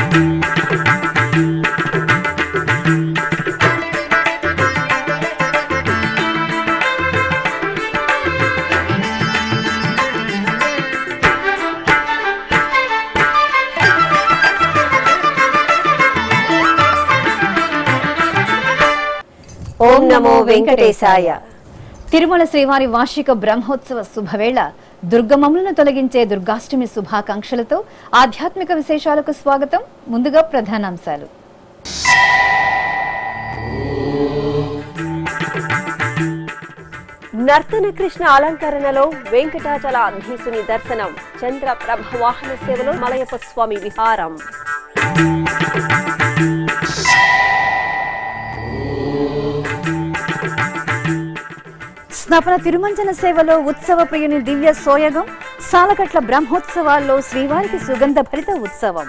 ఓం నమో వెంకటేశాయ తిరుమల శ్రీవారి వార్షిక బ్రహ్మోత్సవ శుభవేళ దుర్గమములను తొలగించే దుర్గాష్టమి శుభాకాంక్షలతో ఆధ్యాత్మిక విశేషాలకు స్వాగతం ముందుగా ప్రధానాంశాలు నర్తన కృష్ణ అలంకరణలో వెంకటాచలాధీశుని దర్శనం చంద్ర ప్రభ వాహన సేవలో మలయప్ప స్వామి విహారం స్నపన తిరుమంజన సేవలో ఉత్సవ ప్రియుని దివ్య సోయగం సాలకట్ల బ్రహ్మోత్సవాల్లో శ్రీవారికి సుగంధ భరిత ఉత్సవం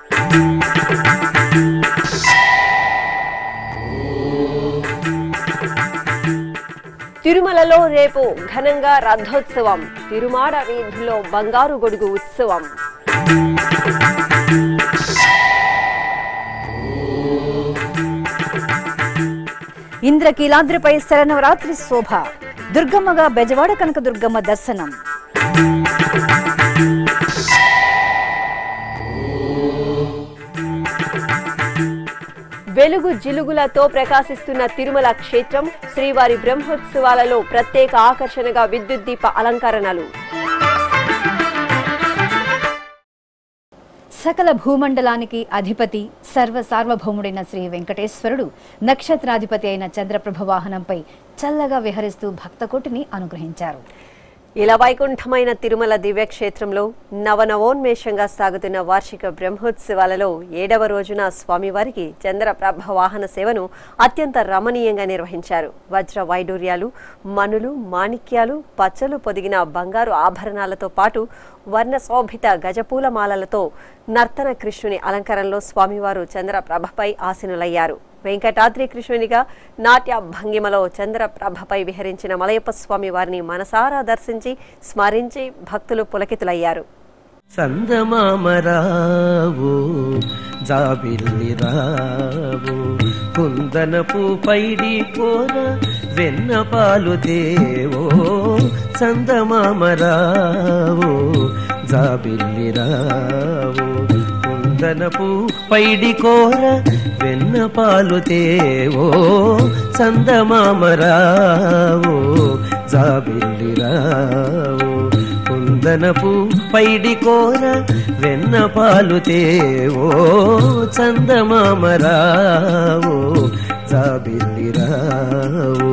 తిరుమలలో రేపు ఘనంగా రథోత్సవం తిరుమాడ వీధిలో బంగారు గొడుగు ఉత్సవం ఇంద్రకీలాద్రిపై శరనవరాత్రి శోభ దుర్గమ్మగా బెజవాడ కనక దుర్గమ్మ దర్శనం వెలుగు జిలుగులతో ప్రకాశిస్తున్న తిరుమల క్షేత్రం శ్రీవారి బ్రహ్మోత్సవాలలో ప్రత్యేక ఆకర్షణగా విద్యుత్ దీప అలంకరణలు సకల భూమండలానికి అధిపతి సర్వ సార్వభౌముడైన శ్రీ వెంకటేశ్వరుడు నక్షత్రాధిపతి అయిన చంద్రప్రభ వాహనంపై చల్లగా విహరిస్తూ భక్తకోటిని అనుగ్రహించారు ఇలా వైకుంఠమైన తిరుమల దివ్యక్షేత్రంలో నవనవోన్మేషంగా సాగుతున్న వార్షిక బ్రహ్మోత్సవాలలో ఏడవ రోజున స్వామివారికి చంద్రప్రభ వాహన సేవను అత్యంత రమణీయంగా నిర్వహించారు వజ్ర వైడూర్యాలు మనులు మాణిక్యాలు పచ్చలు పొదిగిన బంగారు ఆభరణాలతో పాటు వర్ణ శోభిత గజపూల మాలలతో నర్తన కృష్ణుని అలంకరణలో స్వామివారు చంద్రప్రభపై ఆసీనులయ్యారు వెంకటాద్రి కృష్ణునిగా నాట్య భంగిమలో చంద్రప్రభపై విహరించిన మలయప్ప స్వామి వారిని మనసారా దర్శించి స్మరించి భక్తులు పులకితులయ్యారు సందమామరావు జాబిల్లి రావు కుందనపు పైడి కోర వెన్న పాలు దేవో సందమామరావు జాబిల్లి రావు కుందనపు పైడి కోర వెన్న పాలు తేవో సందమామరావు జాబిల్లి రావు కుందనపు పైడి కోర వెన్న పాలు తేవో చందమామరావు జాబిల్లిరావు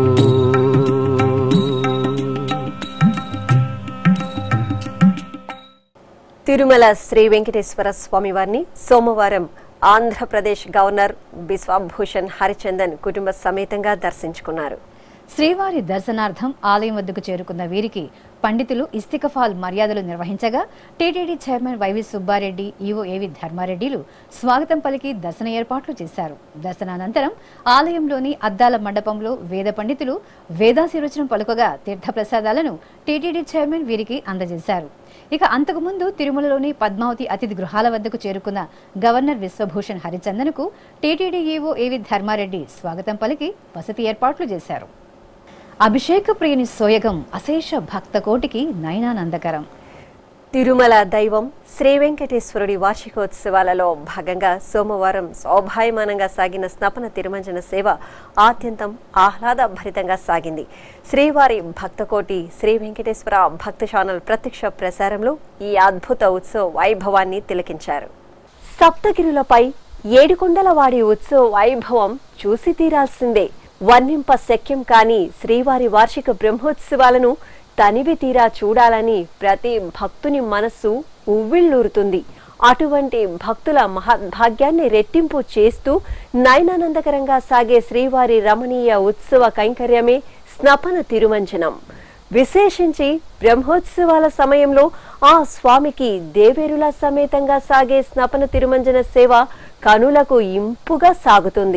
తిరుమల శ్రీ వెంకటేశ్వర స్వామి వారిని సోమవారం ఆంధ్రప్రదేశ్ గవర్నర్ బిశ్వభూషణ్ హరిచందన్ కుటుంబ సమేతంగా దర్శించుకున్నారు శ్రీవారి దర్శనార్థం ఆలయం వద్దకు చేరుకున్న వీరికి పండితులు ఇస్తికఫాల్ మర్యాదలు నిర్వహించగా TTD chairman Y V Subba Reddy EO A V ధర్మారెడ్డిలు స్వాగతం పలికి దర్శన ఏర్పాట్లు చేశారు దర్శనానంతరం ఆలయంలోని అద్దాల మండపంలో వేద పండితులు వేదాశీర్వచనం పలుకగా తీర్థప్రసాదాలను టీటీడీ చైర్మన్ వీరికి అందజేశారు ఇక అంతకుముందు తిరుమలలోని పద్మావతి అతిథి గృహాల వద్దకు చేరుకున్న గవర్నర్ విశ్వభూషణ్ హరిచందన్కు టీటీడీ ఈవో ఏవి ధర్మారెడ్డి స్వాగతం పలికి వసతి ఏర్పాట్లు చేశారు అభిషేక ప్రియుని సోయగం అశేష భక్త కోటికి నయనానందకరం తిరుమల దైవం శ్రీ వెంకటేశ్వరుడి వార్షికోత్సవాలలో భాగంగా సోమవారం శోభాయమానంగా సాగిన స్నపన తిరుమంజన సేవ ఆత్యంతం ఆహ్లాదభరితంగా సాగింది శ్రీవారి భక్తకోటి శ్రీ వెంకటేశ్వర భక్త ఛానల్ ప్రత్యక్ష ప్రసారంలో ఈ అద్భుత ఉత్సవ వైభవాన్ని తిలకించారు సప్తగిరులపై ఏడుకొండలవాడి ఉత్సవ వైభవం చూసి తీరాల్సిందే వర్ణింప శక్యం కాని శ్రీవారి వార్షిక బ్రహ్మోత్సవాలను తనివి తీరా చూడాలని ప్రతి భక్తుని మనస్సు ఉవ్విళ్ళూరుతుంది అటువంటి భక్తుల మహద్భాగ్యాన్ని రెట్టింపు చేస్తూ నయనానందకరంగా సాగే శ్రీవారి రమణీయ ఉత్సవ కైంకర్యమే స్నపన తిరుమంజనం విశేషించి బ్రహ్మోత్సవాల సమయంలో ఆ స్వామికి దేవేరుల సమేతంగా సాగే స్నపన తిరుమంజన సేవ కనులకు ఇంపుగా సాగుతుంది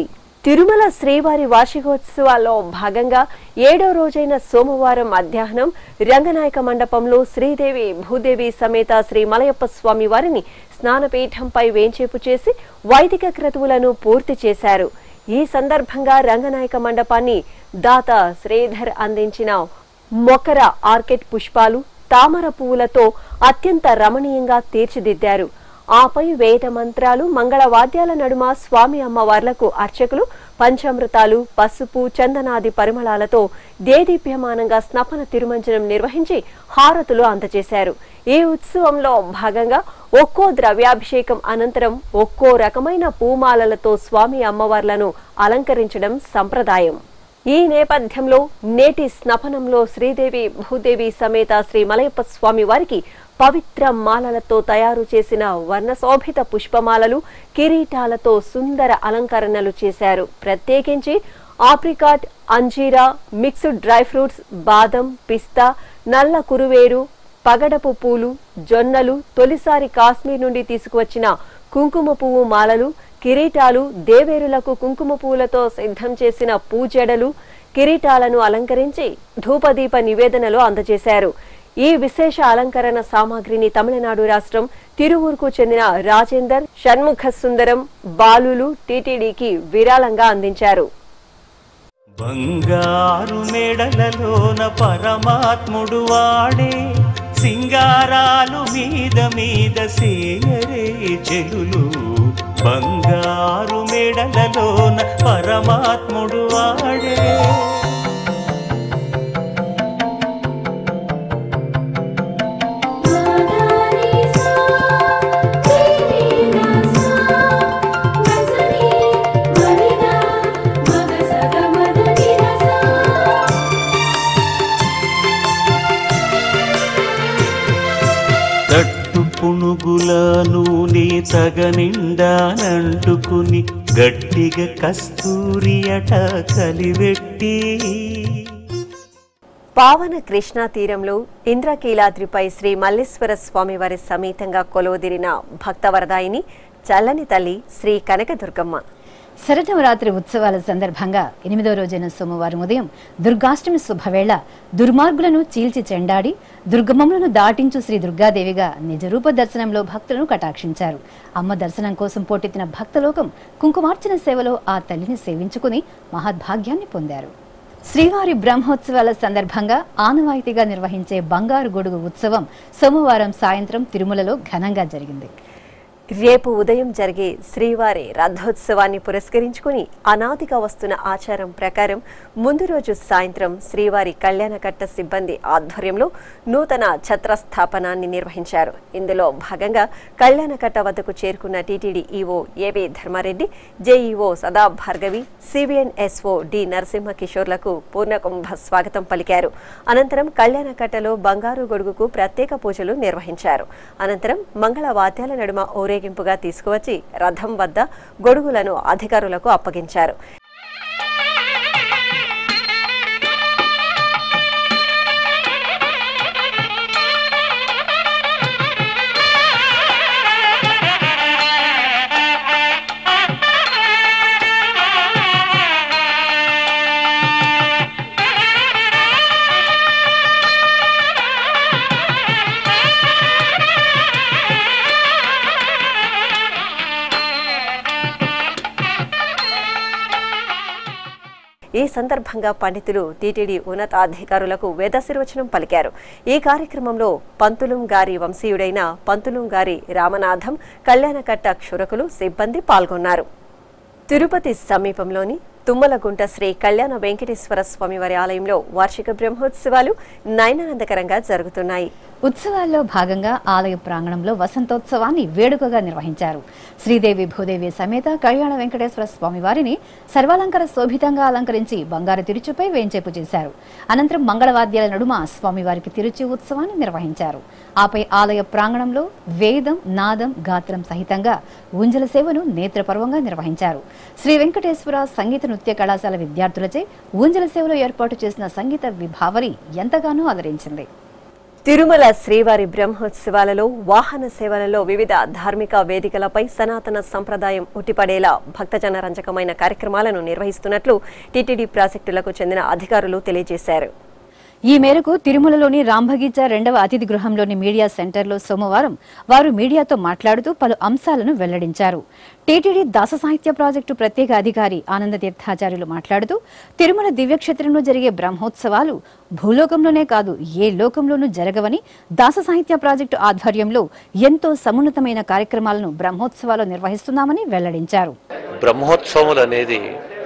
తిరుమల శ్రీవారి వార్షికోత్సవాల్లో భాగంగా ఏడో రోజైన సోమవారం మధ్యాహ్నం రంగనాయక మండపంలో శ్రీదేవి భూదేవి సమేత శ్రీ మలయప్ప స్వామి వారిని స్నానపీఠంపై వేంచేపు చేసి వైదిక క్రతువులను పూర్తి చేశారు ఈ సందర్భంగా రంగనాయక మండపాన్ని దాత శ్రీధర్ అందించిన మొకర ఆర్కిడ్ పుష్పాలు తామర పువ్వులతో అత్యంత రమణీయంగా తీర్చిదిద్దారు ఆపై వేద మంత్రాలు మంగళవాద్యాల నడుమ స్వామి అమ్మవార్లకు అర్చకులు పంచామృతాలు పసుపు చందనాది పరిమళాలతో దేదీప్యమానంగా స్నపన తిరుమంజనం నిర్వహించి హారతులు అందజేశారు ఈ ఉత్సవంలో భాగంగా ఒక్కో ద్రవ్యాభిషేకం అనంతరం ఒక్కో రకమైన పూమాలలతో స్వామి అమ్మవార్లను అలంకరించడం సంప్రదాయం ఈ నేపథ్యంలో నేటి స్నపనంలో శ్రీదేవి భూదేవి సమేత శ్రీ మలయప్ప స్వామి వారికి పవిత్ర మాలలతో తయారు చేసిన వర్ణశోభిత పుష్పమాలలు కిరీటాలతో సుందర అలంకరణలు చేశారు ప్రత్యేకించి ఆప్రికాట్ అంజీరా మిక్స్డ్ డ్రై ఫ్రూట్స్ బాదం పిస్తా నల్ల కురువేరు పగడపు పూలు జొన్నలు తొలిసారి కాశ్మీర్ నుండి తీసుకువచ్చిన కుంకుమ పువ్వు మాలలు కిరీటాలు దేవేరులకు కుంకుమ పువ్వులతో సిద్ధం చేసిన పూజెడలు కిరీటాలను అలంకరించి ధూపదీప నివేదనలు అందజేశారు ఈ విశేష అలంకరణ సామాగ్రిని తమిళనాడు రాష్ట్రం తిరువూరుకు చెందిన రాజేందర్ షణ్ముఖ సుందరం బాలులు టీటీడీకి విరాళంగా అందించారు బంగారు మెడలలోన పరమాత్ముడు వాడే సింగారాలు మీద మీద సేయరే చెలులు బంగారు మెడలలోన పరమాత్ముడు వాడే తట్టు పునుగుల నూనె తగనిండానంటుకుని గట్టిగా కస్తూరి అట కలివెట్టి పావన కృష్ణా తీరంలో ఇంద్రకీలాద్రిపై శ్రీ మల్లేశ్వర స్వామివారి సమేతంగా కొలువుదిరిన భక్తవరదాయిని చల్లని తల్లి శ్రీ కనకదుర్గమ్మ శరనవరాత్రి ఉత్సవాల సందర్భంగా ఎనిమిదో రోజైన సోమవారం ఉదయం దుర్గాష్టమి శుభవేళ దుర్మార్గులను చీల్చి చెండాడి దుర్గమములను దాటించు శ్రీ దుర్గాదేవిగా నిజరూప దర్శనంలో భక్తులను కటాక్షించారు అమ్మ దర్శనం కోసం పోటెత్తిన భక్తలోకం కుంకుమార్చన సేవలో ఆ తల్లిని సేవించుకుని మహద్భాగ్యాన్ని పొందారు శ్రీవారి బ్రహ్మోత్సవాల సందర్భంగా ఆనవాయితీగా నిర్వహించే బంగారు గొడుగు ఉత్సవం సోమవారం సాయంత్రం తిరుమలలో ఘనంగా జరిగింది రేపు ఉదయం జరిగే శ్రీవారి రథోత్సవాన్ని పురస్కరించుకుని అనాదిగా వస్తున్న ఆచారం ప్రకారం ముందు రోజు సాయంత్రం శ్రీవారి కళ్యాణకట్ట సిబ్బంది ఆధ్వర్యంలో నూతన ఛత్రస్థాపనాన్ని నిర్వహించారు ఇందులో భాగంగా కళ్యాణకట్ట వద్దకు చేరుకున్న TTD EO A V Dharma Reddy JEO Sada Bhargavi CBN SO D Narasimha కిషోర్లకు పూర్ణకుంభ స్వాగతం పలికారు అనంతరం కళ్యాణకట్టలో బంగారు గొడుగుకు ప్రత్యేక పూజలు నిర్వహించారు అనంతరం మంగళ వాద్యాల నడుమ ఊరేగింపుగా తీసుకువచ్చి రథం వద్ద గొడుగులను అధికారులకు అప్పగించారు ఈ సందర్భంగా పండితులు టీటీడీ ఉన్నతాధికారులకు వేదాశీర్వచనం పలికారు ఈ కార్యక్రమంలో పంతులుం గారి వంశీయుడైన పంతులుం గారి రామనాథం కళ్యాణకట్ట క్షురకులు సిబ్బంది పాల్గొన్నారు తిరుపతి సమీపంలోని తుమ్మలగుంట శ్రీ కళ్యాణ వెంకటేశ్వర స్వామివారి ఆలయంలో వార్షిక బ్రహ్మోత్సవాలు నయనానందకరంగా జరుగుతున్నాయి ఉత్సవాల్లో భాగంగా ఆలయ ప్రాంగణంలో వసంతోత్సవాన్ని వేడుకగా నిర్వహించారు శ్రీదేవి భూదేవి సమేత కళ్యాణ వెంకటేశ్వర స్వామి వారిని సర్వాలంకార శోభితంగా అలంకరించి బంగారు తిరుచుపై వేంచేపు చేశారు అనంతరం మంగళవాద్యాల నడుమ స్వామివారికి తిరుచి ఉత్సవాన్ని నిర్వహించారు ఆపై ఆలయ ప్రాంగణంలో వేదం నాదం గాత్రం సహితంగా ఊంజల సేవను నేత్రపర్వంగా నిర్వహించారు శ్రీ వెంకటేశ్వర సంగీత నృత్య కళాశాల విద్యార్థులచే ఊంజల సేవలో ఏర్పాటు చేసిన సంగీత విభావరి ఎంతగానో ఆదరించింది తిరుమల శ్రీవారి బ్రహ్మోత్సవాలలో వాహన సేవలలో వివిధ ధార్మిక వేదికలపై సనాతన సంప్రదాయం ఉట్టిపడేలా భక్తజన రంజకమైన కార్యక్రమాలను నిర్వహిస్తున్నట్లు టీటీడీ ప్రాజెక్టులకు చెందిన అధికారులు తెలియజేశారు ఈ మేరకు తిరుమలలోని రాంభగీచా రెండవ అతిథి గృహంలోని మీడియా సెంటర్లో సోమవారం వారు మీడియాతో మాట్లాడుతూ పలు అంశాలను వెల్లడించారు టీటీడీ దాస సాహిత్య ప్రాజెక్టు ప్రత్యేక అధికారి ఆనంద తీర్థాచార్యులు మాట్లాడుతూ తిరుమల దివ్యక్షేత్రంలో జరిగే బ్రహ్మోత్సవాలు భూలోకంలోనే కాదు ఏ లోకంలోనూ జరగవని దాస సాహిత్య ప్రాజెక్టు ఆధ్వర్యంలో ఎంతో సమున్నతమైన కార్యక్రమాలను బ్రహ్మోత్సవాలు నిర్వహిస్తున్నామని వెల్లడించారు బ్రహ్మోత్సవములు అనేది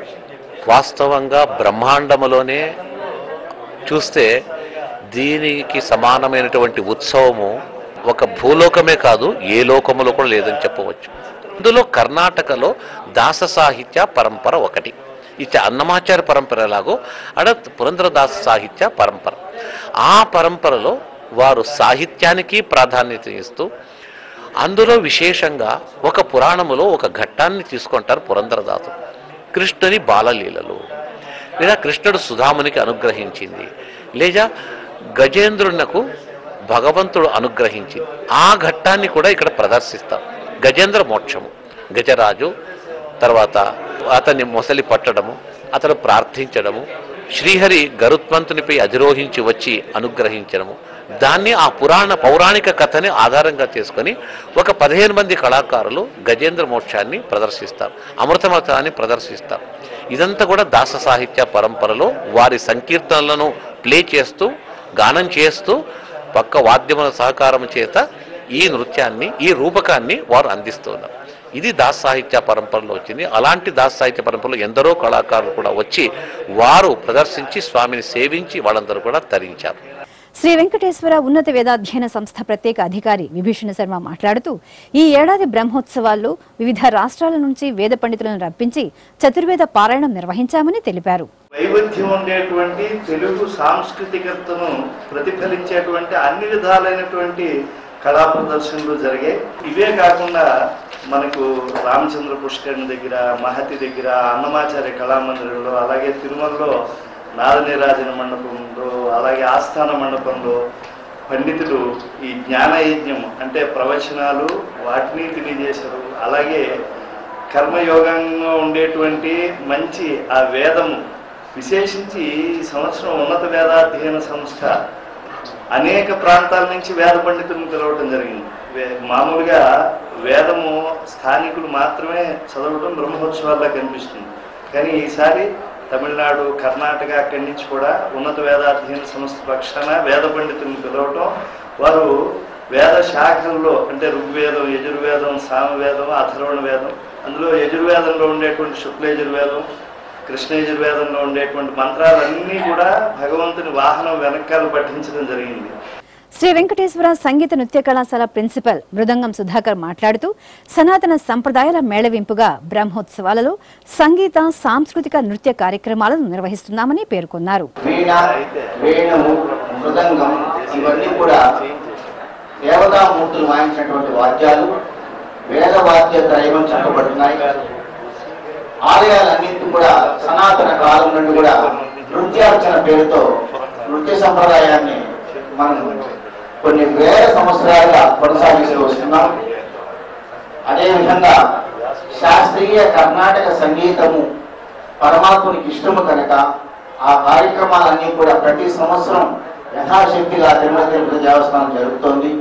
వాస్తవంగా బ్రహ్మాండములోనే చూస్తే దీనికి సమానమైనటువంటి ఉత్సవము ఒక భూలోకమే కాదు ఏ లోకములో కూడా లేదని చెప్పవచ్చు ఇందులో కర్ణాటకలో దాస సాహిత్య పరంపర ఒకటి ఇచ్చ అన్నమాచార్య పరంపర ఎలాగో అడ పురంధరదాస సాహిత్య పరంపర ఆ పరంపరలో వారు సాహిత్యానికి ప్రాధాన్యత ఇస్తూ అందులో విశేషంగా ఒక పురాణములో ఒక ఘట్టాన్ని తీసుకుంటారు పురంధరదాసు కృష్ణుని బాలలీలలు లేదా కృష్ణుడు సుధామునికి అనుగ్రహించింది లేదా గజేంద్రునకు భగవంతుడు అనుగ్రహించింది ఆ ఘట్టాన్ని కూడా ఇక్కడ ప్రదర్శిస్తాం గజేంద్ర మోక్షము గజరాజు తర్వాత అతన్ని మొసలి పట్టడము అతను ప్రార్థించడము శ్రీహరి గరుత్మంతునిపై అధిరోహించి వచ్చి అనుగ్రహించడము దాన్ని ఆ పురాణ పౌరాణిక కథని ఆధారంగా చేసుకొని ఒక పదిహేను మంది కళాకారులు గజేంద్ర మోక్షాన్ని ప్రదర్శిస్తారు అమృతమతాన్ని ప్రదర్శిస్తారు ఇదంతా కూడా దాస సాహిత్య పరంపరలో వారి సంకీర్తనలను ప్లే చేస్తూ గానం చేస్తూ పక్క వాద్యముల సహకారం చేత ఈ నృత్యాన్ని ఈ రూపకాన్ని వారు అందిస్తున్నారు ఇది దాస్ సాహిత్య పరంపరలో వచ్చింది అలాంటి దాస్ సాహిత్య పరంపరలో ఎందరో కళాకారులు కూడా వచ్చి వారు ప్రదర్శించి స్వామిని సేవించి వాళ్ళందరూ కూడా తరించారు శ్రీ వెంకటేశ్వర ఉన్నత వేదాధ్యయన సంస్థ ప్రత్యేక అధికారి విభీషణ శర్మ మాట్లాడుతూ ఈ ఏడాది బ్రహ్మోత్సవాల్లో వివిధ రాష్ట్రాల నుంచి వేద పండితులను రప్పించి చతుర్వేద పారాయణం నిర్వహించామని తెలిపారు వైవిధ్యం ఉండేటువంటి తెలుగు సాంస్కృతికతను ప్రతిఫలించేటువంటి అన్ని విధాలైనటువంటి కళా ప్రదర్శనలు జరిగాయి ఇవే కాకుండా మనకు రామచంద్ర పుష్కరిణి దగ్గర మహతి దగ్గర అన్నమాచార్య కళామందిరంలో అలాగే తిరుమలలో నాదనీరాజన మండపంలో అలాగే ఆస్థాన మండపంలో పండితులు ఈ జ్ఞానయజ్ఞం అంటే ప్రవచనాలు వాటిని తెలియజేశారు అలాగే కర్మయోగంగా ఉండేటువంటి మంచి ఆ వేదము విశేషించి ఈ సంవత్సరం ఉన్నత వేదాధ్యయన సంస్థ అనేక ప్రాంతాల నుంచి వేద పండితులను పిలవటం జరిగింది వే- మామూలుగా వేదము స్థానికులు మాత్రమే చదవడం బ్రహ్మోత్సవాల్లో కనిపిస్తుంది కానీ ఈసారి తమిళనాడు కర్ణాటక అక్కడి నుంచి కూడా ఉన్నత వేదాధ్యయన సంస్థ పక్షాన వేద పండితులను పిలవటం వారు వేద శాఖల్లో అంటే ఋగ్వేదం యజుర్వేదం సామవేదం అథర్వణ వేదం అందులో యజుర్వేదంలో ఉండేటువంటి శుక్ల యజుర్వేదం కృష్ణ యజుర్వేదంలో ఉండేటువంటి మంత్రాలన్నీ కూడా భగవంతుని వాహనం వెనకాల పఠించడం జరిగింది శ్రీ వెంకటేశ్వర సంగీత నృత్య కళాశాల ప్రిన్సిపల్ మృదంగం సుధాకర్ మాట్లాడుతూ సనాతన సంప్రదాయాల మేళవింపుగా బ్రహ్మోత్సవాలలో సంగీత సాంస్కృతిక నృత్య కార్యక్రమాలను నిర్వహిస్తున్నామని పేర్కొన్నారు వీణ వేణువు మృదంగం ఇవన్నీ కూడా దేవతామూర్తులు వాయించినటువంటి వాద్యాలు వేద వాద్య త్రైవం చెప్పబడుతున్నాయి ఆలయాలన్నింటి కూడా సనాతన కాలం నుండి కూడా నృత్యార్చన పేరుతో నృత్య సంప్రదాయాన్ని మనం కొన్ని వేల సంవత్సరాలుగా కొనసాగిస్తూ వస్తున్నాం అదేవిధంగా శాస్త్రీయ కర్ణాటక సంగీతము పరమాత్మునికి ఇష్టము కనుక ఆ కార్యక్రమాలన్నీ కూడా ప్రతి సంవత్సరం యథాశక్తిగా తిరుమల తిరుపతి దేవస్థానం జరుగుతోంది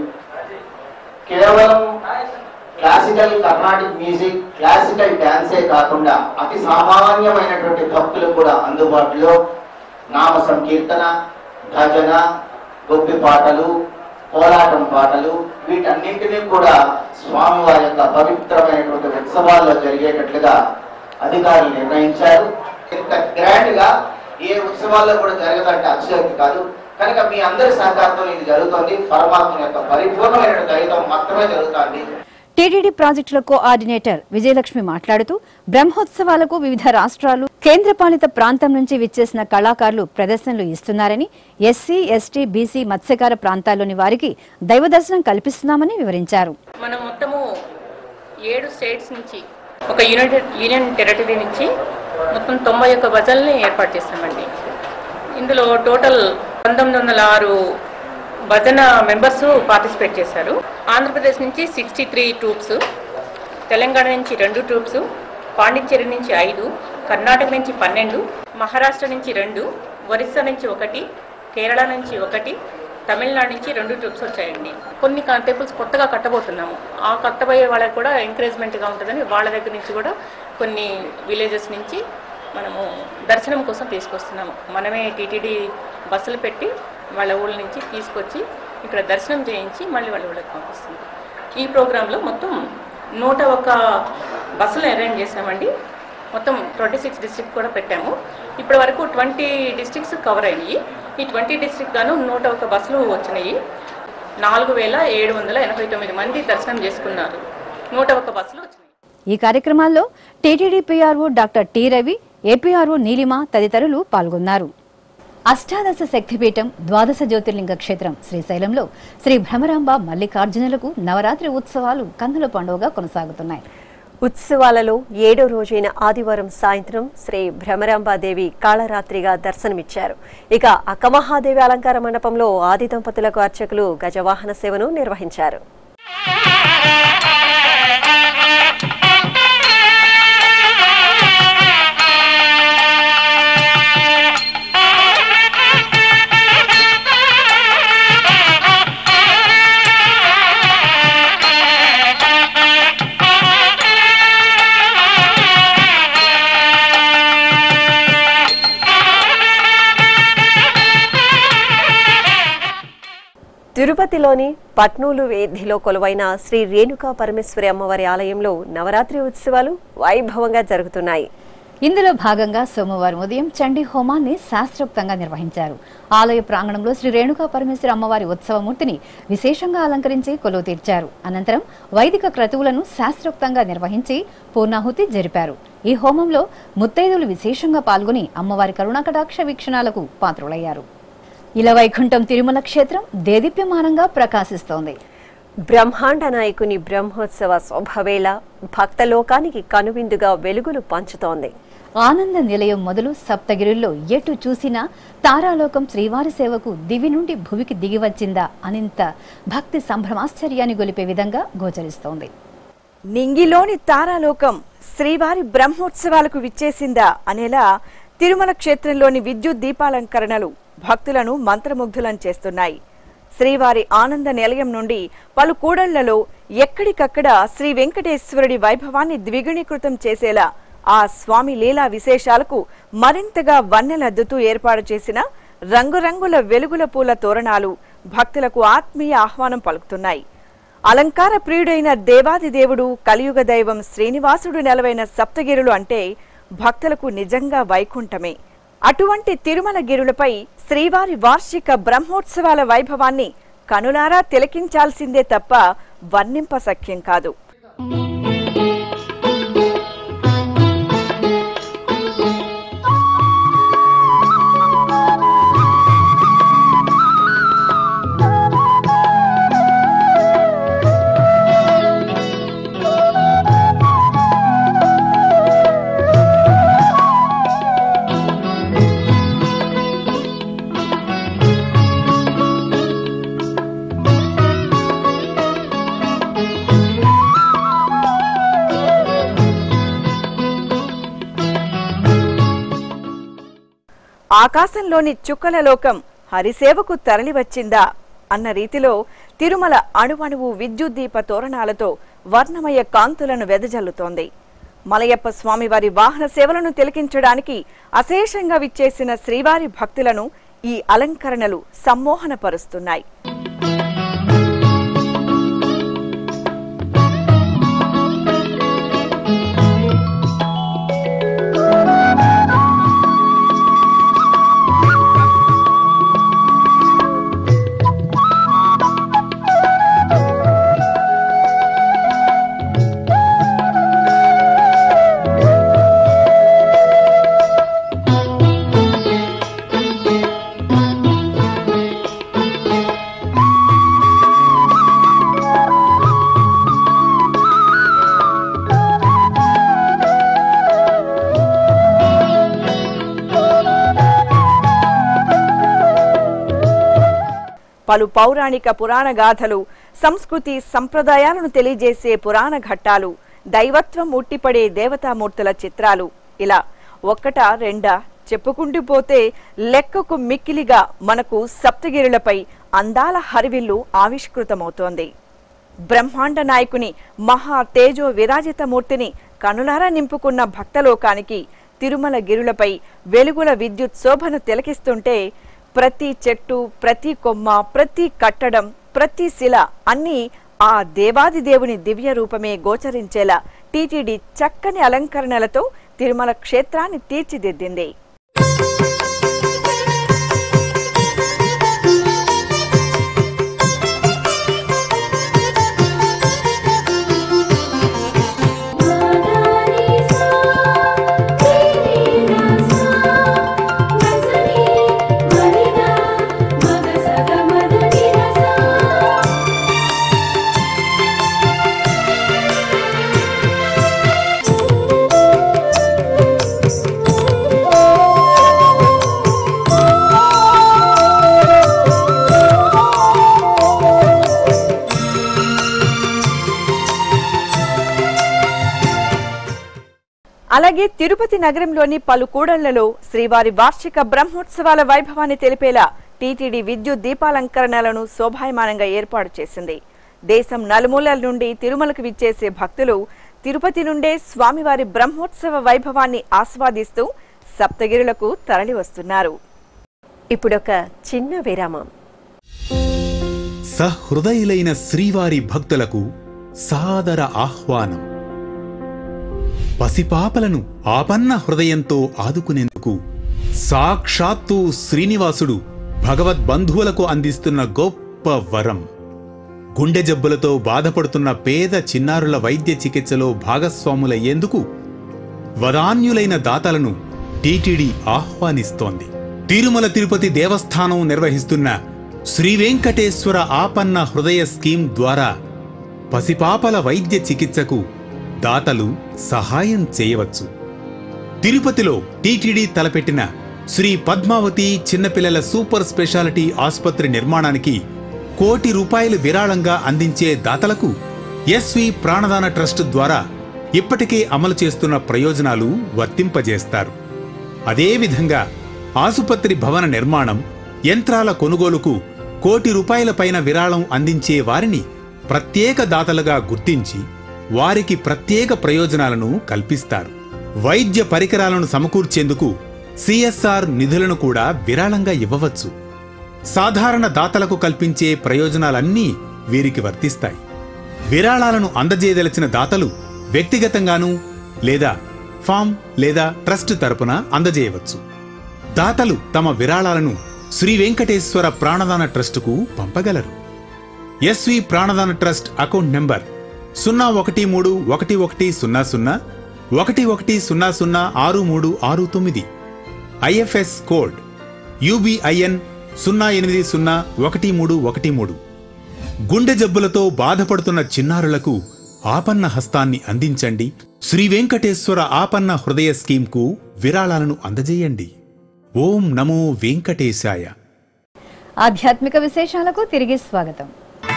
కేవలం క్లాసికల్ కర్ణాటిక్ మ్యూజిక్ క్లాసికల్ డాన్సే కాకుండా అతి సామాన్యమైనటువంటి భక్తులు కూడా అందుబాటులో నామ సంకీర్తన భజన గొప్పి పాటలు పోరాటం పాటలు వీటన్నింటినీ కూడా స్వామివారి యొక్క పవిత్రమైనటువంటి ఉత్సవాల్లో జరిగేటట్లుగా అధికారులు నిర్ణయించారు ఇంత గ్రాండ్ గా ఏ ఉత్సవాల్లో కూడా జరగదంటే అతిశయోక్తి కాదు కనుక మీ అందరి సహకారంతో ఇది జరుగుతుంది పరమాత్మ యొక్క పరిపూర్ణమైన దయతో మాత్రమే జరుగుతుంది టీటీడీ ప్రాజెక్టుల కోఆర్డినేటర్ విజయలక్ష్మి మాట్లాడుతూ బ్రహ్మోత్సవాలకు వివిధ రాష్ట్రాలు కేంద్రపాలిత ప్రాంతం నుంచి విచ్చేసిన కళాకారులు ప్రదర్శనలు ఇస్తున్నారని ఎస్సీ ఎస్టీ బీసీ మత్స్యకార ప్రాంతాల్లోని వారికి దైవ దర్శనం కల్పిస్తున్నామని వివరించారు మనం మొత్తము ఏడు స్టేట్స్ నుంచి ఒక యునైటెడ్ యూనియన్ టెరిటరీ నుంచి మొత్తం తొంభై ఒక్క భజల్ని ఏర్పాటు చేస్తామండి ఇందులో టోటల్ పంతొమ్మిది వందల ఆరు భజన మెంబర్స్ పార్టిసిపేట్ చేశారు ఆంధ్రప్రదేశ్ నుంచి సిక్స్టీ త్రీ ట్రూప్స్ తెలంగాణ నుంచి రెండు ట్రూప్స్ పాండిచ్చేరి నుంచి ఐదు కర్ణాటక నుంచి పన్నెండు మహారాష్ట్ర నుంచి రెండు ఒరిస్సా నుంచి ఒకటి కేరళ నుంచి ఒకటి తమిళనాడు నుంచి రెండు ట్రిప్స్ వచ్చాయండి కొన్ని టెంపుల్స్ కొత్తగా కట్టబోతున్నాము ఆ కట్టబోయే వాళ్ళకి కూడా ఎంకరేజ్మెంట్గా ఉంటుందని వాళ్ళ దగ్గర నుంచి కూడా కొన్ని విలేజెస్ నుంచి మనము దర్శనం కోసం తీసుకొస్తున్నాము మనమే టీటీడీ బస్సులు పెట్టి వాళ్ళ ఊళ్ళ నుంచి తీసుకొచ్చి ఇక్కడ దర్శనం చేయించి మళ్ళీ వాళ్ళ ఊళ్ళకి పంపిస్తున్నాం ఈ ప్రోగ్రాంలో మొత్తం నూట ఒక బస్సులు అరేంజ్ చేసామండి మొత్తం ట్వంటీ సిక్స్ డిస్ట్రిక్ట్ కూడా పెట్టాము ఇప్పటి వరకు ట్వంటీ డిస్ట్రిక్ట్స్ కవర్ అయినాయి ఈ ట్వంటీ డిస్ట్రిక్ట్ గాను నూట ఒక బస్సులు వచ్చినాయి నాలుగు వేల ఏడు వందల ఎనభై తొమ్మిది మంది దర్శనం చేసుకున్నారు నూట ఒక బస్సులు వచ్చినాయి ఈ కార్యక్రమాల్లో TTD PRO doctor T Ravi APRO Neelima తదితరులు పాల్గొన్నారు అష్టాదశ శక్తిపీఠం ద్వాదశ జ్యోతిర్లింగ క్షేత్రం శ్రీశైలంలో శ్రీ భ్రమరాంబ మల్లికార్జునులకు నవరాత్రి ఉత్సవాలు కన్నుల పండుగగా కొనసాగుతున్నాయి ఉత్సవాలలో ఏడో రోజైన ఆదివారం సాయంత్రం శ్రీ భ్రమరాంబాదేవి కాళరాత్రిగా దర్శనమిచ్చారు ఇక అక్కమహాదేవి అలంకార మండపంలో ఆది దంపతులకు అర్చకులు గజవాహన సేవను నిర్వహించారు తిరుపతిలోని పట్నూలు వీధిలో కొలువైన శ్రీ రేణుకా పరమేశ్వరి అమ్మవారి ఆలయంలో నవరాత్రి ఉత్సవాలు వైభవంగా జరుగుతున్నాయి ఇందులో భాగంగా సోమవారం ఉదయం చండీ హోమాన్ని శాస్త్రోక్తంగా నిర్వహించారు ఆలయ ప్రాంగణంలో శ్రీ రేణుకా పరమేశ్వర అమ్మవారి ఉత్సవమూర్తిని విశేషంగా అలంకరించి కొలువు తీర్చారు అనంతరం వైదిక క్రతువులను శాస్త్రోక్తంగా నిర్వహించి పూర్ణాహుతి జరిపారు ఈ హోమంలో ముత్తైదులు విశేషంగా పాల్గొని అమ్మవారి కరుణాకటాక్ష వీక్షణాలకు పాత్రులయ్యారు ఇలా వైకుంఠం తిరుమల క్షేత్రం దేదీప్యమానంగా ప్రకాశిస్తోంది బ్రహ్మాండ నాయకుని బ్రహ్మోత్సవ శోభవేళ భక్తలోకానికి కనువిందుగా వెలుగులు పంచుతోంది ఆనంద నిలయం మొదలు సప్తగిరుల్లో ఎటు చూసినా తారాలోకం శ్రీవారి సేవకు దివి నుండి భువికి దిగి వచ్చిందా అనింత భక్తి సంభ్రమాశ్చర్యాన్ని గొలిపే విధంగా గోచరిస్తోంది నింగిలోని తారాలోకం శ్రీవారి బ్రహ్మోత్సవాలకు విచ్చేసిందా అనేలా తిరుమల క్షేత్రంలోని విద్యుత్ దీపాలంకరణలు భక్తులను మంత్రముగ్ధులను చేస్తున్నాయి శ్రీవారి ఆనంద నిలయం నుండి పలు కూడళ్లలో ఎక్కడికక్కడ శ్రీ వెంకటేశ్వరుడి వైభవాన్ని ద్విగుణీకృతం చేసేలా ఆ స్వామి లీలా విశేషాలకు మరింతగా వన్నెలద్దుతూ ఏర్పాటు చేసిన రంగురంగుల వెలుగుల పూల తోరణాలు భక్తులకు ఆత్మీయ ఆహ్వానం పలుకుతున్నాయి అలంకార ప్రియుడైన దేవాది దేవుడు కలియుగ దైవం శ్రీనివాసుడు నెలవైన సప్తగిరులు అంటే భక్తులకు నిజంగా వైకుంఠమే అటువంటి తిరుమల గిరులపై శ్రీవారి వార్షిక బ్రహ్మోత్సవాల వైభవాన్ని కనులారా తిలకించాల్సిందే తప్ప వర్ణింప సఖ్యం కాదు ఆకాశంలోని చుక్కల లోకం హరిసేవకు తరలివచ్చిందా అన్న రీతిలో తిరుమల అణువణువు విద్యుత్ దీప తోరణాలతో వర్ణమయ కాంతులను వెదజల్లుతోంది మలయప్ప స్వామివారి వాహన సేవలను తిలకించడానికి అశేషంగా విచ్చేసిన శ్రీవారి భక్తులను ఈ అలంకరణలు సమ్మోహనపరుస్తున్నాయి పలు పౌరాణిక పురాణ గాథలు సంస్కృతి సంప్రదాయాలను తెలియజేసే పురాణ ఘట్టాలు దైవత్వం ఉట్టిపడే దేవతామూర్తుల చిత్రాలు ఇలా ఒక్కటా రెండా చెప్పుకుంటూ పోతే లెక్కకు మిక్కిలిగా మనకు సప్తగిరులపై అందాల హరివిల్లు ఆవిష్కృతమవుతోంది బ్రహ్మాండ నాయకుని మహా తేజో విరాజిత మూర్తిని కనులారా నింపుకున్న భక్తలోకానికి తిరుమల గిరులపై వెలుగుల విద్యుత్ శోభను తిలకిస్తుంటే ప్రతి చెట్టు ప్రతి కొమ్మ ప్రతి కట్టడం ప్రతి శిల అన్నీ ఆ దేవాది దేవుని దివ్య రూపమే గోచరించేలా టీటీడీ చక్కని అలంకరణలతో తిరుమల క్షేత్రాన్ని తీర్చిదిద్దింది అలాగే తిరుపతి నగరంలోని పలు కూడళ్లలో శ్రీవారి వార్షిక బ్రహ్మోత్సవాల వైభవాన్ని తెలిపేలా టీటీడీ విద్యుత్ దీపాలంకరణలను శోభాయమానంగా ఏర్పాటు చేసింది దేశం నలుమూలల నుండి తిరుమలకు విచ్చేసే భక్తులు తిరుపతి నుండే స్వామివారి బ్రహ్మోత్సవ వైభవాన్ని ఆస్వాదిస్తూ సప్తగిరులకు తరలి వస్తున్నారు ఇప్పుడొక చిన్న విరామం సహృదయులైన శ్రీవారి భక్తులకు సాదర ఆహ్వానం పసిపాపలను ఆపన్న హృదయంతో ఆదుకునేందుకు సాక్షాత్తు శ్రీనివాసుడు భగవద్బంధువులకు అందిస్తున్న గొప్ప వరం గుండె జబ్బులతో బాధపడుతున్న పేద చిన్నారుల వైద్య చికిత్సలో భాగస్వాములయ్యేందుకు వదాన్యులైన దాతలను టీటీడీ ఆహ్వానిస్తోంది తిరుమల తిరుపతి దేవస్థానం నిర్వహిస్తున్న శ్రీ వెంకటేశ్వర ఆపన్న హృదయ స్కీమ్ ద్వారా పసిపాపల వైద్య చికిత్సకు దాతలు సహాయం చేయవచ్చు తిరుపతిలో టీటీడీ తలపెట్టిన శ్రీ పద్మావతి చిన్నపిల్లల సూపర్ స్పెషాలిటీ ఆసుపత్రి నిర్మాణానికి కోటి రూపాయలు విరాళంగా అందించే దాతలకు ఎస్వి ప్రాణదాన ట్రస్ట్ ద్వారా ఇప్పటికే అమలు చేస్తున్న ప్రయోజనాలు వర్తింపజేస్తారు అదేవిధంగా ఆసుపత్రి భవన నిర్మాణం యంత్రాల కొనుగోలుకు కోటి రూపాయల పైన విరాళం అందించే వారిని ప్రత్యేక దాతలుగా గుర్తించి వారికి ప్రత్యేక ప్రయోజనాలను కల్పిస్తారు వైద్య పరికరాలను సమకూర్చేందుకు సిఎస్ఆర్ నిధులను కూడా విరాళంగా ఇవ్వవచ్చు సాధారణ దాతలకు కల్పించే ప్రయోజనాలన్నీ వీరికి వర్తిస్తాయి విరాళాలను అందజేయదలిచిన దాతలు వ్యక్తిగతంగానూ లేదా ఫామ్ లేదా ట్రస్ట్ తరపున అందజేయవచ్చు దాతలు తమ విరాళాలను శ్రీ వెంకటేశ్వర ప్రాణదాన ట్రస్టుకు పంపగలరు SV Pranadana trust account number సున్నా ఒకటి మూడు ఒకటి ఒకటి సున్నా సున్నా ఒకటి ఒకటి సున్నా సున్నా ఆరు మూడు ఆరు తొమ్మిది ఐఎఫ్ఎస్ కోడ్ యూబిఐఎన్ సున్నా ఎనిమిది సున్నా ఒకటి మూడు ఒకటి మూడు గుండె జబ్బులతో బాధపడుతున్న చిన్నారులకు ఆపన్న హస్తాన్ని అందించండి శ్రీ వెంకటేశ్వర ఆపన్న హృదయ స్కీమ్కు విరాళాలను అందజేయండి ఓం నమో వెంకటేశాయ ఆధ్యాత్మిక విశేషాలకు తిరిగి స్వాగతం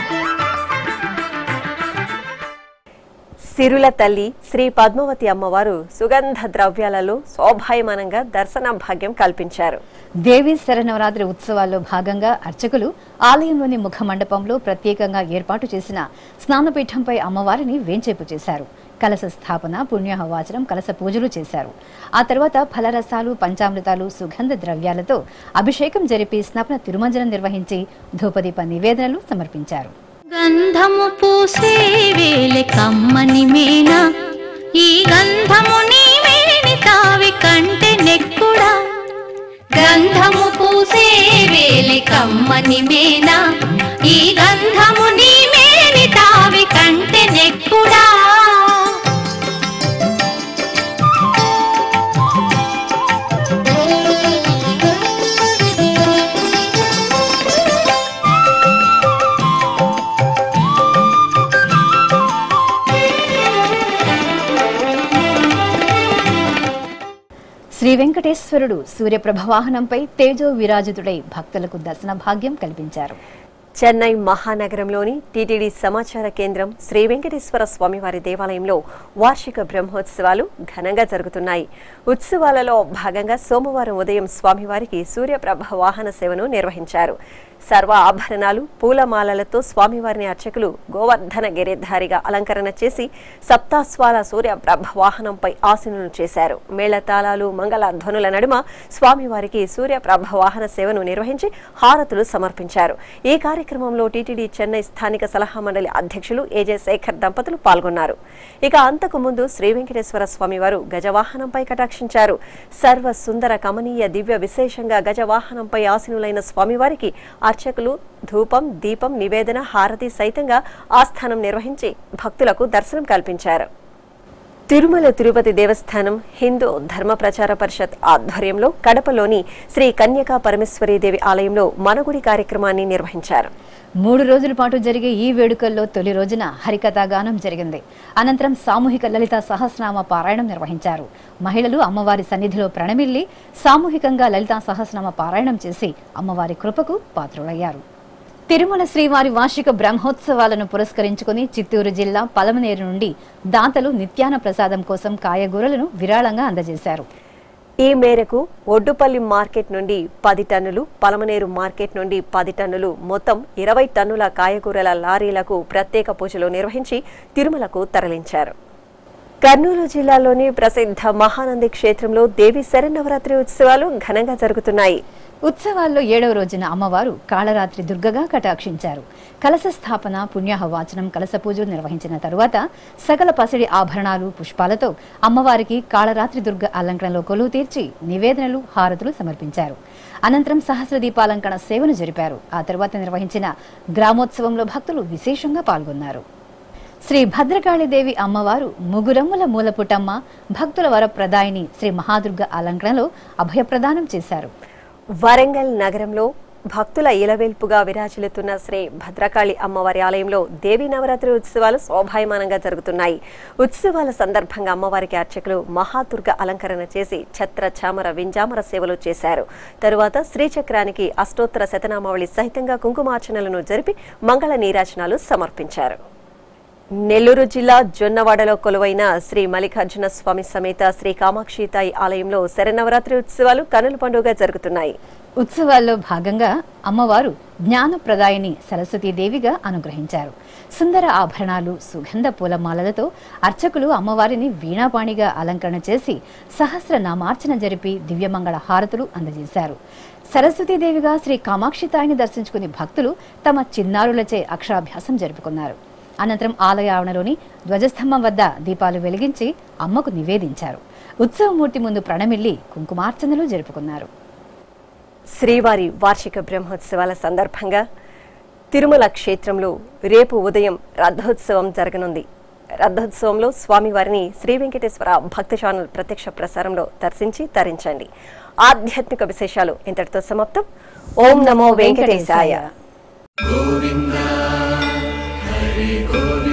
సిరుల తల్లి శ్రీ పద్మావతి అమ్మవారు సుగంధ ద్రవ్యాలలో శోభాయమానంగా దర్శన భాగ్యం కల్పించారు దేవీ శరనవరాత్రి ఉత్సవాల్లో భాగంగా అర్చకులు ఆలయంలోని ముఖ మండపంలో ప్రత్యేకంగా ఏర్పాటు చేసిన స్నానపీఠంపై అమ్మవారిని వేంచేపు చేశారు కలశ స్థాపన పుణ్యహవాచనం కలశ పూజలు చేశారు ఆ తర్వాత ఫలరసాలు పంచామృతాలు సుగంధ ద్రవ్యాలతో అభిషేకం జరిపి స్నపన తిరుమంజనం నిర్వహించి ధూపదీప నివేదనలు సమర్పించారు గంధము పూసే వేలె కమ్మని మేన ఈ గంధము నీ మేని తావి కంటే నెక్కుడా గంధము పూసే వేలె కమ్మని మేన ఈ గంధము నీ మేని తావి కంటే నెక్కుడా శ్రీ వెంకటేశ్వరుడు సూర్యప్రభ వాహనంపై తేజో విరాజితుడై భక్తులకు దర్శన భాగ్యం కల్పించారు చెన్నై మహానగరంలోని టీటీడీ సమాచార కేంద్రం శ్రీ వెంకటేశ్వర స్వామివారి దేవాలయంలో వార్షిక బ్రహ్మోత్సవాలు ఘనంగా జరుగుతున్నాయి ఉత్సవాలలో భాగంగా సోమవారం ఉదయం స్వామివారికి సూర్యప్రభ వాహన సేవను నిర్వహించారు సర్వ ఆభరణాలు పూలమాలలతో స్వామివారిని అర్చకులు గోవర్ధన గిరిధారిగా అలంకరణ చేసి సప్తాస్వాల సూర్య ప్రభ వాహనంపై ఆసీనులు చేశారు మేళతాళాలు మంగళ ధ్వనుల నడుమ స్వామివారికి సూర్య ప్రభ వాహన సేవను నిర్వహించి హారతులు సమర్పించారు ఈ కార్యక్రమంలో టీటీడీ చెన్నై స్థానిక సలహా మండలి అధ్యక్షులు ఏజే శేఖర్ దంపతులు పాల్గొన్నారు ఇక అంతకు ముందు శ్రీ వెంకటేశ్వర స్వామివారు గజవాహనంపై కటాక్షించారు సర్వ సుందర కమనీయ దివ్య విశేషంగా గజవాహనంపై ఆసీనులైన స్వామివారికి అర్చకులు ధూపం దీపం నివేదన హారతి సైతంగా ఆస్థానం నిర్వహించి భక్తులకు దర్శనం కల్పించారు తిరుమల తిరుపతి దేవస్థానం హిందూ ధర్మ ప్రచార పరిషత్ ఆధ్వర్యంలో కడపలోని శ్రీ కన్యకా పరమేశ్వరీదేవి ఆలయంలో మనగుడి కార్యక్రమాన్ని నిర్వహించారు మూడు రోజుల పాటు జరిగే ఈ వేడుకల్లో తొలి రోజున హరికథా గానం జరిగింది అనంతరం సామూహిక లలిత సహస్రనామ పారాయణం నిర్వహించారు మహిళలు అమ్మవారి సన్నిధిలో ప్రణమిల్లి సామూహికంగా లలితా సహస్రనామ పారాయణం చేసి అమ్మవారి కృపకు పాత్రులయ్యారు తిరుమల శ్రీవారి వార్షిక బ్రహ్మోత్సవాలను పురస్కరించుకుని చిత్తూరు జిల్లా పలమనేరు నుండి దాతలు నిత్యాన ప్రసాదం కోసం కాయగూరలను విరాళంగా అందజేశారు ఈ మేరకు ఒడ్డుపల్లి మార్కెట్ నుండి పది టన్నులు పలమనేరు మార్కెట్ నుండి పది టన్నులు మొత్తం ఇరవై టన్నుల కాయగూరల లారీలకు ప్రత్యేక పూజలు నిర్వహించి తిరుమలకు తరలించారు కర్నూలు జిల్లాలోని ప్రసిద్ధ మహానంది క్షేత్రంలో దేవి శరన్నవరాత్రి ఉత్సవాలు ఘనంగా జరుగుతున్నాయి ఉత్సవాల్లో ఏడవ రోజున అమ్మవారు కాళరాత్రి దుర్గగా కటాక్షించారు కలశ స్థాపన పుణ్యాహవాచనం కలశ పూజలు నిర్వహించిన తరువాత సకల పసిడి ఆభరణాలు పుష్పాలతో అమ్మవారికి కాళరాత్రి దుర్గ అలంకరణలో కొలువు తీర్చి నివేదనలు హారతులు సమర్పించారు అనంతరం సహస్ర దీపాలంకరణ సేవను జరిపారు ఆ తరువాత నిర్వహించిన గ్రామోత్సవంలో భక్తులు విశేషంగా పాల్గొన్నారు శ్రీ భద్రకాళిదేవి అమ్మవారు ముగురమ్ముల మూలపుటమ్మ భక్తుల వరప్రదాయిని శ్రీ మహాదుర్గ అలంకరణలో అభయప్రదానం చేశారు వరంగల్ నగరంలో భక్తుల ఇలవెల్పుగా విరాజిల్లుతున్న శ్రీ భద్రకాళి అమ్మవారి ఆలయంలో దేవీ నవరాత్రి ఉత్సవాలు శోభాయమానంగా జరుగుతున్నాయి ఉత్సవాల సందర్భంగా అమ్మవారికి అర్చకులు మహాదుర్గ అలంకరణ చేసి ఛత్ర చామర వింజామర సేవలు చేశారు తరువాత శ్రీచక్రానికి అష్టోత్తర శతనామావళి సహితంగా కుంకుమార్చనలను జరిపి మంగళ నీరాజనాలు సమర్పించారు నెల్లూరు జిల్లా జొన్నవాడలో కొలువైన శ్రీ మల్లికార్జున స్వామి సమేత శ్రీ కామాక్షితాయి ఆలయంలో శరన్నవరాత్రి ఉత్సవాలు కనుల పండుగ జరుగుతున్నాయి ఉత్సవాల్లో భాగంగా అమ్మవారు జ్ఞానప్రదాయిని సరస్వతీదేవిగా అనుగ్రహించారు సుందర ఆభరణాలు సుగంధ పూలమాలలతో అర్చకులు అమ్మవారిని వీణాపాణిగా అలంకరణ చేసి సహస్ర నామార్చన జరిపి దివ్యమంగళ హారతులు అందజేశారు సరస్వతీదేవిగా శ్రీ కామాక్షితాయిని దర్శించుకుని భక్తులు తమ చిన్నారులచే అక్షరాభ్యాసం జరుపుకున్నారు అనంతరం ఆలయ ఆవరణలోని ధ్వజస్తంభం వద్ద దీపాలు వెలిగించి అమ్మకు నివేదించారు ఉత్సవమూర్తి ముందు ప్రణమిల్లి కుంకుమార్చనలు జరుపుకున్నారు శ్రీవారి వార్షిక బ్రహ్మోత్సవాల సందర్భంగా తిరుమల క్షేత్రంలో రేపు ఉదయం రథోత్సవం జరగనుంది రథోత్సవంలో స్వామివారిని శ్రీ వెంకటేశ్వర భక్తి ఛానల్ ప్రత్యక్ష ప్రసారంలో దర్శించి తరించండి ఆధ్యాత్మిక విశేషాలు ఇంతటితో సమాప్తం ఓం నమో వెంకటేశాయ గోవింద హరి గోవింద